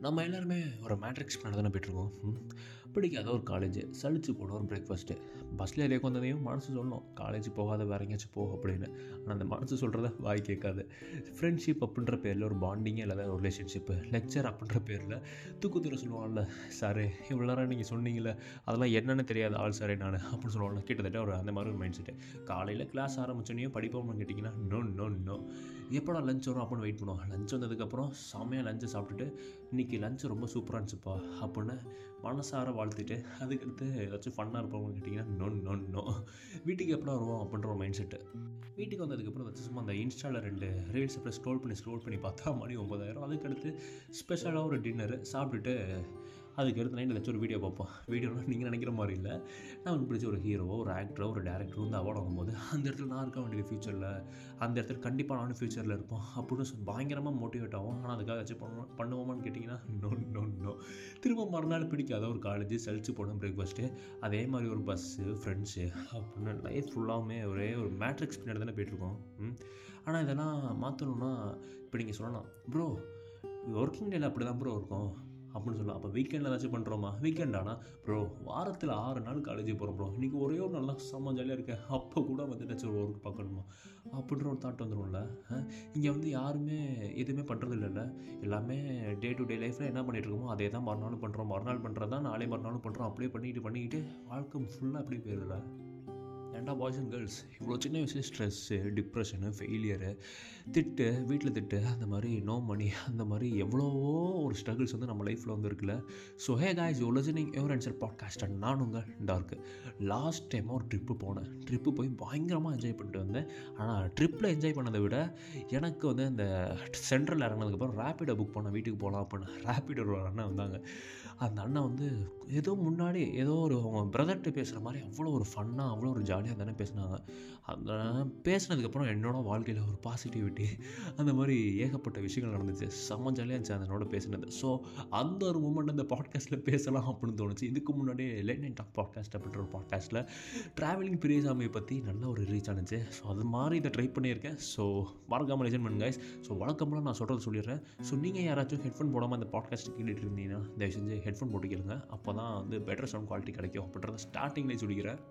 நம்ம எல்லாருமே ஒரு மேட்ரிக்ஸ் பண்ண தானே போயிட்டுருக்கோம் ம். பிடிக்காத ஒரு காலேஜ் சலிச்சு போன ஒரு பிரேக்ஃபாஸ்ட்டு பஸ்ஸில் ஏறி உட்காந்ததையும் மனசு சொல்லணும் காலேஜ் போகாத வேற எங்கேயாச்சும் போ அப்படின்னு ஆனால் அந்த மனசு சொல்கிறத வாய் கேட்காது ஃப்ரெண்ட்ஷிப் அப்படின்ற பேரில் ஒரு பாண்டிங்கே இல்லாத ஒரு ரிலேஷன்ஷிப்பு லெக்சர் அப்படின்ற பேரில் தூக்கு தூர சொல்லுவாங்கல்ல சாரு இவ்வளோ நேரம் நீங்கள் சொன்னீங்களே அதெல்லாம் என்னென்னு தெரியாத ஆள் சாரே நான் அப்படின்னு சொல்லுவாங்கல்ல கிட்டத்தட்ட ஒரு அந்த மாதிரி ஒரு மைண்ட் செட்டு காலையில் கிளாஸ் ஆரம்பிச்சோன்னே படிப்போம்னு கேட்டிங்கன்னா நோ நோ நோ எப்படா லஞ்ச் வரும் அப்படின்னு வெயிட் பண்ணுவோம் லஞ்ச் வந்ததுக்கப்புறம் செம்மையாக லஞ்சை சாப்பிட்டுட்டு இன்றைக்கி லஞ்ச் ரொம்ப சூப்பராக இருந்துச்சுப்பா அப்படின்னு மனசார வாழ்த்துட்டு அதுக்கடுத்து ஏதாச்சும் ஃபன்னாக இருப்பவங்க கேட்டிங்கன்னா நோ நோ நோ வீட்டுக்கு எப்படா வருவோம் அப்படின்ற ஒரு மைண்ட் செட்டு வீட்டுக்கு வந்ததுக்கப்புறம் ஏதாச்சும் சும்மா அந்த இன்ஸ்டாவில் ரெண்டு ரீல்ஸ் அப்புறம் ஸ்க்ரோல் பண்ணி ஸ்க்ரோல் பண்ணி பார்த்தா மணி ஒம்பதாயிரம் அதுக்கடுத்து ஸ்பெஷலாக ஒரு டின்னரு சாப்பிட்டுட்டு அதுக்கு அடுத்து நைட் ஏதாச்சும் ஒரு வீடியோ பார்ப்போம் வீடியோனா நீங்கள் நினைக்கிற மாதிரி இல்லை நமக்கு பிடிச்ச ஒரு ஹீரோவோ ஒரு ஆக்டரோ ஒரு டேரக்டரோ வந்து அவார்டு வாங்கும்போது அந்த இடத்துல நான் இருக்க வேண்டியது ஃப்யூச்சரில் அந்த இடத்துல கண்டிப்பாக நானும் ஃப்யூச்சரில் இருப்போம் அப்படின்னு சொல்லி பயங்கரமாக மோட்டிவேட் ஆகும் ஆனால் அதுக்காக ஏதாச்சும் பண்ணுவோம் பண்ணுவோமான்னு கேட்டிங்கன்னா நோ நோ நோ திரும்ப மறுநாள் பிடிக்காத ஒரு காலேஜ் சலிச்சு போனோம் பிரேக்ஃபாஸ்ட்டு அதே மாதிரி ஒரு பஸ்ஸு ஃப்ரெண்ட்ஸு அப்படின்னு லைஃப் ஃபுல்லாகவுமே ஒரே ஒரு மேட்ரிக்ஸ் பின்னாடி தானே போயிட்டுருக்கோம் ம் ஆனால் இதெல்லாம் மாற்றணும்னா இப்போ நீங்கள் சொல்லலாம் ப்ரோ ஒர்க்கிங் டேல அப்படி தான் ப்ரோ இருக்கும் அப்படின்னு சொல்லலாம் அப்போ வீக்கெண்டில் ஏதாச்சும் பண்ணுறோமா வீக்கெண்ட் ஆனால் ப்ரோ வாரத்தில் ஆறு நாள் காலேஜ் போகிறோம் ப்ரோ இன்றைக்கி ஒரே ஒரு நாள் தான் செம்ம ஜாலியாக இருக்கேன் அப்போ கூட வந்து ஏதாச்சும் ஒரு ஒர்க் பார்க்கணுமா அப்படின்ற ஒரு தாட் வந்துடும்ல இங்கே வந்து யாருமே எதுவுமே பண்ணுறது இல்லைல்ல எல்லாமே டே டு டே லைஃப்பில் என்ன பண்ணிட்டு இருக்கோமோ அதே தான் மறுநாளும் பண்ணுறோம் மறுநாள் பண்ணுறது தான் நாளை மறுநாளும் பண்ணுறோம் அப்படியே பண்ணிட்டு பண்ணிக்கிட்டு வாழ்க்கை ஃபுல்லாக அப்படியே போயிருதுல ஏன்டா பாய்ஸ் அண்ட் கேர்ள்ஸ் இவ்வளோ சின்ன வயசு ஸ்ட்ரெஸ்ஸு டிப்ரெஷனு ஃபெயிலியரு திட்டு வீட்டில் திட்டு அந்த மாதிரி நோ மணி அந்த மாதிரி எவ்வளவோ ஒரு ஸ்ட்ரகிள்ஸ் வந்து நம்ம லைஃப்பில் வந்து இருக்குல்ல so hey guys you listening ever answer podcast and நான் உங்கள் டார்க்கு லாஸ்ட் டைமாக ஒரு ட்ரிப்பு போனேன் ட்ரிப்பு போய் பயங்கரமாக என்ஜாய் பண்ணிட்டு வந்தேன் ஆனால் ட்ரிப்பில் என்ஜாய் பண்ணதை விட எனக்கு வந்து இந்த சென்ட்ரல் இறங்கினதுக்கப்புறம் ரேப்பிடோ புக் பண்ண வீட்டுக்கு போகலாம் அப்படின்னு ரேப்பிடோ ஒரு அண்ணன் வந்தாங்க அந்த அண்ணன் வந்து ஏதோ முன்னாடி ஏதோ ஒரு அவங்க பிரதர்கிட்ட பேசுகிற மாதிரி அவ்வளோ ஒரு ஃபன்னாக அவ்வளோ ஒரு ஜாலியாக தானே பேசினாங்க அந்த பேசினதுக்கப்புறம் என்னோட வாழ்க்கையில் ஒரு பாசிட்டிவிட்டி அந்த மாதிரி ஏகப்பட்ட விஷயங்கள் நடந்துச்சு செம்ம ஜாலியாக இருந்துச்சு அதனோட பேசினது ஸோ அந்த ஒரு மூமெண்ட் அந்த பாட்காஸ்ட்டில் பேசலாம் அப்படின்னு தோணுச்சு இதுக்கு முன்னாடியே லேட் நைட் டாக் பாட்காஸ்ட் அப்படின்ற ஒரு பாட்காஸ்ட்டில் ட்ராவலிங் பெரியசாமியை பற்றி நல்ல ஒரு ரீச் ஆனிச்சு ஸோ அது மாதிரி இதை ட்ரை பண்ணியிருக்கேன் ஸோ மறக்காமல் லிசன் பண்ணுங்க guys. ஸோ வழக்கமெல்லாம் நான் சொல்கிறது சொல்லிடுறேன் ஸோ நீங்கள் யாராச்சும் ஹெட்ஃபோன் போடாமல் அந்த பாட்காஸ்ட் கேட்டுட்டு இருந்தீங்கன்னா தயவு செஞ்சு ஹெட்ஃபோன் போட்டு கேளுங்க அப்போ தான் வந்து பெட்டர் சவுண்ட் குவாலிட்டி கிடைக்கும் அப்படின்றத ஸ்டார்டிங்லேயே சொல்லிக்கிறேன்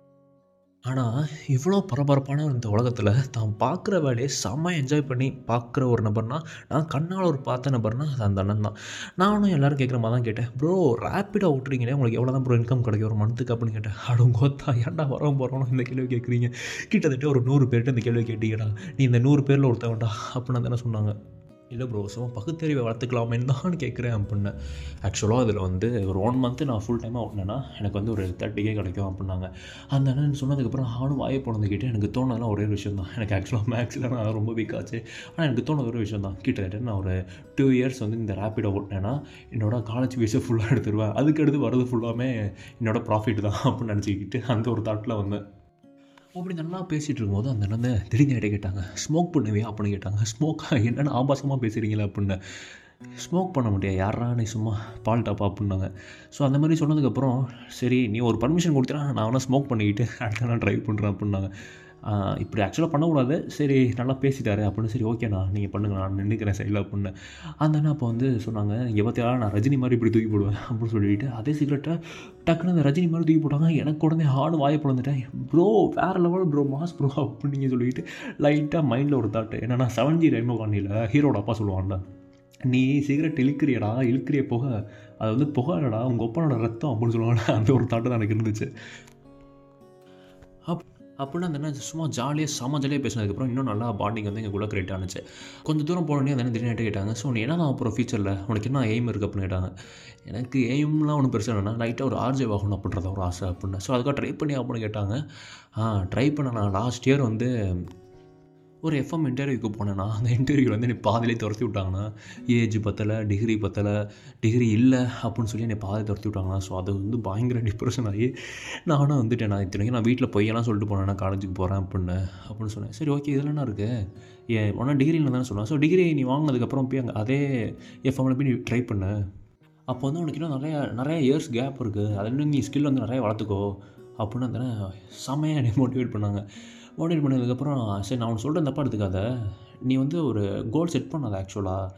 ஆனால் இவ்வளோ பரபரப்பான இந்த உலகத்தில் தான் பார்க்குற வேலையை செம்ம என்ஜாய் பண்ணி பார்க்குற ஒரு நபர்னா நான் கண்ணால் ஒரு பார்த்த நபர்னா அது அந்த அண்ணன் தான் நானும் எல்லோரும் கேட்குற மாதிரி தான் கேட்டேன் ப்ரோ ரேப்பிடாக விட்றீங்களே உங்களுக்கு எவ்வளோ தான் ப்ரோ இன்கம் கிடைக்கும் ஒரு மந்த்துக்கு அப்படின்னு கேட்டேன் அடுங்கோத்தா ஏன்டா வரவும் போகிறோம் இந்த கேள்வி கேட்குறீங்க கிட்டத்தட்ட ஒரு நூறு பேர்கிட்ட இந்த கேள்வி கேட்டீங்கடா நீ இந்த நூறு பேரில் ஒருத்தவன்டா அப்படின்னு தானே சொன்னாங்க இல்லை ப்ரோ சும்மா பகுத்தறிவை வளர்த்துக்கலாமேன்னு தான் கேட்குறேன் அப்படின்னு ஆக்சுவலாக அதில் வந்து ஒரு ஒன் மந்த்து நான் ஃபுல் டைமாக ஓட்டினேன்னா எனக்கு வந்து ஒரு தேர்ட்டி கே கிடைக்கும் அப்படின்னாங்க அந்த அண்ணன் சொன்னதுக்கப்புறம் நானும் வாயை போனதுக்கிட்டே எனக்கு தோணுதெல்லாம் ஒரே ஒரு விஷயம் தான் எனக்கு ஆக்சுவலாக மேக்ஸில் நான் ரொம்ப வீக் ஆச்சு ஆனால் எனக்கு தோணுது ஒரு விஷயம் தான் கிட்டத்தட்ட நான் ஒரு டூ இயர்ஸ் வந்து இந்த ரேப்பிடோ ஓட்டினேன்னா என்னோட காலேஜ் ஃபீஸை ஃபுல்லாக எடுத்துருவேன் அதுக்கடுத்து வரது ஃபுல்லாமே என்னோட ப்ராஃபிட் தான் அப்படின்னு நினச்சிக்கிட்டு அந்த ஒரு தாட்டில் வந்தேன் அப்படி நல்லா பேசிகிட்டு இருக்கும்போது அந்த அண்ணன் திடீர்னு என்கிட்ட கேட்டாங்க ஸ்மோக் பண்ணுவியா அப்படின்னு கேட்டாங்க ஸ்மோக்கா என்னென்ன ஆபாசமாக பேசுகிறீங்களா அப்படின்னு ஸ்மோக் பண்ண முடியாது யாரா நீ சும்மா பால் டாப்பா அப்படின்னாங்க ஸோ அந்த மாதிரி சொன்னதுக்கப்புறம் சரி நீ ஒரு பர்மிஷன் கொடுத்தா நான் வேணால் ஸ்மோக் பண்ணிக்கிட்டு அடுத்த நான் ட்ரைவ் பண்ணுறேன் அப்படின்னாங்க ஆஹ் இப்படி ஆக்சுவலாக பண்ணக்கூடாது சரி நல்லா பேசிட்டாரு அப்படின்னு சரி ஓகேண்ணா நீங்கள் பண்ணுங்க நான் நின்றுக்கிறேன் சைடில் அப்படின்னு அந்த அண்ணா அப்போ வந்து சொன்னாங்க இங்கே பார்த்தியா நான் ரஜினி மாதிரி இப்படி தூக்கி போடுவேன் அப்படின்னு சொல்லிட்டு அதே சிகரெட்டை டக்குன்னு அந்த ரஜினி மாதிரி தூக்கி போட்டாங்க எனக்கு உடனே ஆடு வாயை பிறந்துட்டேன் ப்ரோ வேறு லெவல் ப்ரோ மாஸ் ப்ரோ அப்படின்னு நீங்கள் சொல்லிட்டு லைட்டாக மைண்டில் ஒரு தாட்டு என்னன்னா செவன் ஜி ரைமோ காண்டியில் ஹீரோட அப்பா சொல்லுவான்ல நீ சிகரெட் இழுக்கிறியடா இழுக்கிறிய புகை அது வந்து புகைடா உங்கள் ஒப்பனோட ரத்தம் அப்படின்னு சொல்லுவாங்க அந்த ஒரு தாட்டு தான் எனக்கு இருந்துச்சு அப் அப்படின்னு அந்த அண்ணன் சும்மா ஜாலியாக செம ஜாலியாக பேசினதுக்கப்புறம் இன்னும் நல்லா பாண்டிங் வந்து எங்கள் கூட கிரியேட் ஆனிச்சு கொஞ்சம் தூரம் போனோடனே அந்த அண்ணன் திடீர்னு கேட்டாங்க ஸோ நீ என்ன அப்புறம் ஃபியூச்சரில் உனக்கு என்ன எய்ம் இருக்குது அப்படின்னு கேட்டாங்க எனக்கு எய்ம்லாம் ஒன்றும் பெருசாக இல்லைனா லைட்டாக ஒரு ஆர்ஜே ஆகணும் அப்படின்றத ஒரு ஆசை அப்படின்னு ஸோ அதுக்காக ட்ரை பண்ணி அப்படின்னு கேட்டாங்க ஆ ட்ரை பண்ண நான் லாஸ்ட் இயர் வந்து ஒரு எஃப்எம் இன்டர்வியூக்கு போனேன்னா அந்த இன்டர்வியூவில் வந்து என்னை பாதிலே துரத்தி விட்டாங்கன்னா ஏஜ் பத்தலை டிகிரி பத்தலை டிகிரி இல்லை அப்படின்னு சொல்லி என்னை பாதி துரத்தி விட்டாங்கன்னா ஸோ அது வந்து பயங்கர டிப்ரெஷன் ஆகி நானும் வந்துட்டேன் நான் இத்தனைக்கும் நான் வீட்டில் பொய்யெல்லாம் சொல்லிட்டு போனேன் நான் காலேஜுக்கு போகிறேன் அப்படின்னு அப்படின்னு சொன்னேன் சரி ஓகே இதில் என்ன இருக்குது ஏன் ஒன்றா டிகிரியில் தானே சொன்னேன் ஸோ டிகிரி நீ வாங்கினதுக்கப்புறம் போய் அங்கே அதே எஃப்எம்மில் போய் நீ ட்ரை பண்ணு அப்போ வந்து உனக்கு இன்னும் நிறைய நிறைய இயர்ஸ் கேப் இருக்குது அதில் இன்னும் நீ ஸ்கில் வந்து நிறைய வளர்த்துக்கோ அப்படின்னு அந்த செம்மையாக என்னை மோட்டிவேட் பண்ணாங்க மோட்டிவேட் பண்ணதுக்கப்புறம் சரி நான் உனக்கு சொல்கிறேன் தப்பாக எடுத்துக்காத நீ வந்து ஒரு கோல் செட் பண்ணாத ஆக்சுவலாக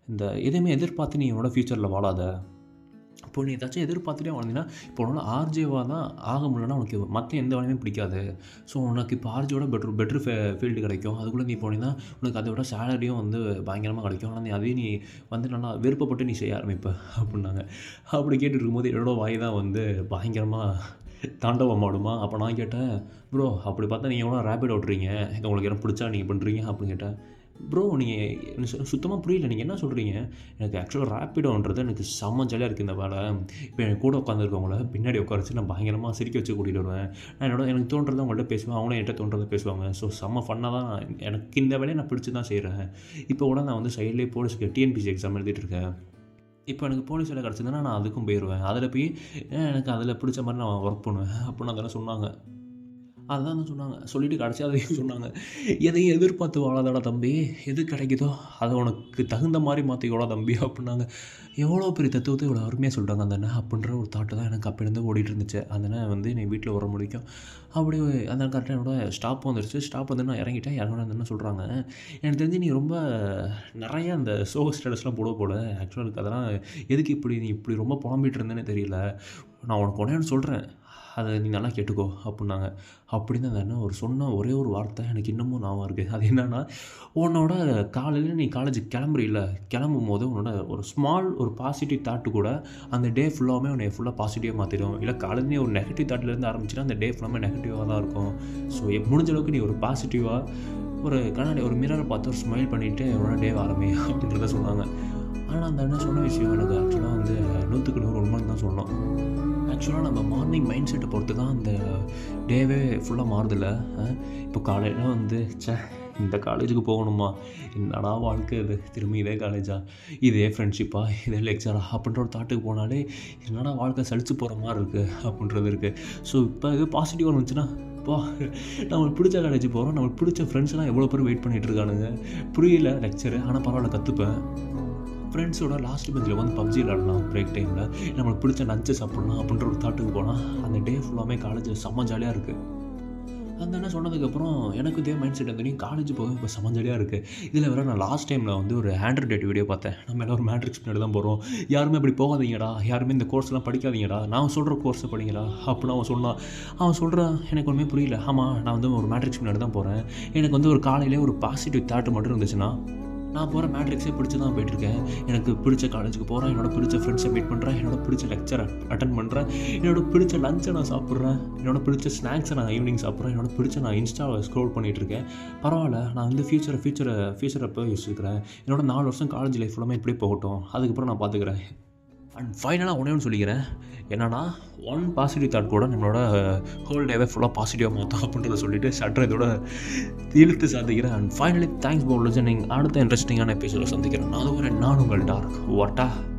இந்த எதையுமே எதிர்பார்த்து நீ உன்னோட ஃப்யூச்சரில் வாழாத இப்போ நீ ஏதாச்சும் எதிர்பார்த்துட்டே வாழ்ந்தீங்கன்னா இப்போ உன்னால் ஆர்ஜேவாக தான் ஆக முடியலன்னா உனக்கு மற்ற எந்த வேலையுமே பிடிக்காது ஸோ உனக்கு இப்போ ஆர்ஜியோட பெட்ரு பெட்ரு ஃபே ஃபீல்டு கிடைக்கும் அதுக்குள்ளே நீ போனீங்கன்னா உனக்கு அதை விட சேலரியும் வந்து பயங்கரமாக கிடைக்கும் ஆனால் நீ அதையும் நீ வந்து நல்லா விருப்பப்பட்டு நீ செய்ய ஆரம்பிப்ப அப்படின்னாங்க அப்படி கேட்டுட்டு இருக்கும்போது என்னோட வாய் தான் வந்து பயங்கரமாக தாண்டவம் ஆடுமா அப்போ நான் கேட்டேன் ப்ரோ அப்படி பார்த்தா நீங்கள் எவ்வளோ ரேபிட் ஓட்டுறீங்க இது உங்களுக்கு என்ன பிடிச்சா நீங்கள் பண்ணுறீங்க அப்படின்னு கேட்டேன் ப்ரோ நீங்கள் எனக்கு சு- சுத்தமாக புரியல நீங்கள் என்ன சொல்கிறீங்க எனக்கு ஆக்சுவலாக ரேப்பிடோன்றது எனக்கு செம்ம ஜாலியாக இருக்குது இந்த வேலை இப்போ என் கூட உட்காந்துருக்கவங்கள பின்னாடி உட்கார வச்சு நான் பயங்கரமாக சிரிக்க வச்சு கூட்டிகிட்டு வருவேன் நான் என்னோட எனக்கு தோன்றதை அவங்கள்ட்ட பேசுவேன் அவங்களும் என்கிட்ட தோன்றதை பேசுவாங்க ஸோ செம்ம ஃபன்னாக தான் எனக்கு இந்த வேலையை நான் பிடிச்சி தான் செய்கிறேன் இப்போ கூட நான் வந்து சைட்லேயே போலீஸ்க்கு டிஎன்பிசி எக்ஸாம் எழுதிட்டு இருக்கேன் இப்போ எனக்கு போலீஸ் வேலை கிடச்சதுன்னா நான் அதுக்கும் போயிடுவேன் அதில் போய் ஏன் எனக்கு அதில் பிடிச்ச மாதிரி நான் ஒர்க் பண்ணுவேன் அப்படின்னு அதெல்லாம் சொன்னாங்க அதுதான் வந்து சொன்னாங்க சொல்லிட்டு கடைசி அதையும் சொன்னாங்க எதையும் எதிர்பார்த்து வாழாதடா தம்பி எது கிடைக்குதோ அதை உனக்கு தகுந்த மாதிரி மாற்றிக்கோடா தம்பி அப்படின்னாங்க எவ்வளோ பெரிய தத்துவத்தை இவ்வளோ அருமையாக சொல்லிட்டாங்க அந்த அண்ணன் அப்படின்ற ஒரு தாட்டு தான் எனக்கு அப்போலேருந்து ஓடிட்டு இருந்துச்சு அந்த அண்ணன் வந்து என்னை வீட்டில் வர முடிக்கும் அப்படி அந்த கரெக்டாக என்னோட ஸ்டாப் வந்துருச்சு ஸ்டாப் வந்து நான் இறங்கிட்டேன் இறங்கின அந்த அண்ணன் சொல்கிறாங்க எனக்கு தெரிஞ்சு நீ ரொம்ப நிறைய அந்த சோக ஸ்டேட்டஸ்லாம் போட போல ஆக்சுவலாக எனக்கு அதெல்லாம் எதுக்கு இப்படி நீ இப்படி ரொம்ப புலம்பிட்டு இருந்தேன்னு தெரியல நான் உனக்கு உடனே ஒன்று சொல்கிறேன் அதை நீ நல்லா கேட்டுக்கோ அப்படின்னாங்க அப்படின்னு அந்த அண்ணன் ஒரு சொன்ன ஒரே ஒரு வார்த்தை எனக்கு இன்னமும் ஞாபகம் இருக்குது அது என்னன்னா உன்னோட காலையில் நீ காலேஜ் கிளம்புறீல்ல கிளம்பும் போது உன்னோட ஒரு ஸ்மால் ஒரு பாசிட்டிவ் தாட்டு கூட அந்த டே ஃபுல்லாகவே உன்னை ஃபுல்லாக பாசிட்டிவாக மாற்றிடும் இல்லை காலையிலே ஒரு நெகட்டிவ் தாட்லேருந்து ஆரம்பிச்சுன்னா அந்த டே ஃபுல்லாமே நெகட்டிவாக தான் இருக்கும் ஸோ முடிஞ்ச அளவுக்கு நீ ஒரு பாசிட்டிவாக ஒரு கண்ணாடி ஒரு மிரரை பார்த்து ஒரு ஸ்மைல் பண்ணிவிட்டு உன்னோட டே ஆரம்பி அப்படின்றத சொன்னாங்க ஆனால் அந்த அண்ணன் சொன்ன விஷயம் எனக்கு ஆக்சுவலாக வந்து நூற்றுக்கு நூறு உண்மைன்னு தான் சொன்னோம் ஆக்சுவலாக நம்ம மார்னிங் மைண்ட் செட்டை பொறுத்து தான் அந்த டேவே ஃபுல்லாக மாறுதில்ல அஹ் இப்போ காலையில் வந்து ச்சே இந்த காலேஜுக்கு போகணுமா என்னடா வாழ்க்கை இது திரும்பி இதே காலேஜா இதே ஃப்ரெண்ட்ஷிப்பா இதே லெக்சரா அப்படின்ற ஒரு தாட்டுக்கு போனாலே என்னடா வாழ்க்கை சலிச்சு போகிற மாதிரி இருக்குது அப்படின்றது இருக்குது ஸோ இப்போ இது பாசிட்டிவ் இருந்துச்சுன்னா பா நம்மளுக்கு பிடிச்ச காலேஜ் போகிறோம் நம்மளுக்கு பிடிச்ச ஃப்ரெண்ட்ஸ்லாம் எவ்வளோ பேர் வெயிட் பண்ணிகிட்டு இருக்கானுங்க புரியல லெக்சரு ஆனால் பரவாயில்ல கற்றுப்பேன் ஃப்ரெண்ட்ஸோட லாஸ்ட் பெஞ்சில் வந்து பப்ஜி விளாடலாம் பிரேக் டைமில் நம்மளுக்கு பிடிச்ச லஞ்சை சாப்பிட்லாம் அப்படின்ற ஒரு தாட்டுக்கு போனால் அந்த டே ஃபுல்லாமே காலேஜ் செம்ம ஜாலியாக இருக்குது அந்த அண்ணன் சொன்னதுக்கப்புறம் எனக்கு இதே மைண்ட் செட் வந்து காலேஜ் போக இப்போ செம்ம ஜாலியாக இருக்குது இதில் வேறு நான் லாஸ்ட் டைமில் வந்து ஒரு ஹேண்ட் டேட் வீடியோ பார்த்தேன் நம்ம எல்லாம் ஒரு மேட்ரிக்ஸ் பின்னாடி தான் போகிறோம் யாருமே இப்படி போகாதீங்கடா யாருமே இந்த கோர்ஸ்லாம் படிக்காதீங்கடா நான் சொல்கிற கோர்ஸை படிங்கடா அப்படின்னு அவன் சொன்னான் அவன் சொல்கிறான் எனக்கு ஒன்றுமே புரியல ஆமாம் நான் வந்து ஒரு மேட்ரிக்ஸ் பின்னாடி தான் போகிறேன் எனக்கு வந்து ஒரு காலையிலே ஒரு பாசிட்டிவ் தாட் மட்டும் இருந்துச்சுன்னா நான் போகிற மேட்ரிக்ஸே பிடிச்சி தான் போயிட்டுருக்கேன் எனக்கு பிடிச்ச காலேஜுக்கு போகிறேன் என்னோட பிடிச்ச ஃப்ரெண்ட்ஸை மீட் பண்ணுறேன் என்னோட பிடிச்ச லெக்சர் அட்டன் பண்ணுறேன் என்னோட பிடிச்ச லஞ்சை நான் சாப்பிட்றேன் என்னோட பிடிச்ச ஸ்நாக்ஸை நான் ஈவினிங் சாப்பிட்றேன் என்னோட பிடிச்ச நான் இன்ஸ்டாவை ஸ்க்ரோல் பண்ணிகிட்ருக்கேன் பரவாயில்ல நான் வந்து ஃபியூச்சரை ஃபியூச்சரை ஃபியூச்சரை போய் யோசிச்சுக்கிறேன் என்னோட நாலு வருஷம் காலேஜ் லைஃப் ஃபுல்லாமே இப்படியே போகட்டும் அதுக்கப்புறம் நான் பார்த்துக்கிறேன் அண்ட் ஃபைனலாக ஒன்றே ஒன்று சொல்லிக்கிறேன் என்னன்னா ஒன் பாசிட்டிவ் தாட் கூட நம்மளோட ஹோல் டேவே ஃபுல்லாக பாசிட்டிவாக மாற்றோம் அப்படின்றத சொல்லிட்டு ஷட்டர் இதோட இழுத்து சாதிக்கிறேன் and finally thanks for listening அடுத்த இன்ட்ரெஸ்டிங்கான எபிசோட சந்திக்கிறேன் நான் ஒரு நான் உங்கள் டார்க் வாட்டா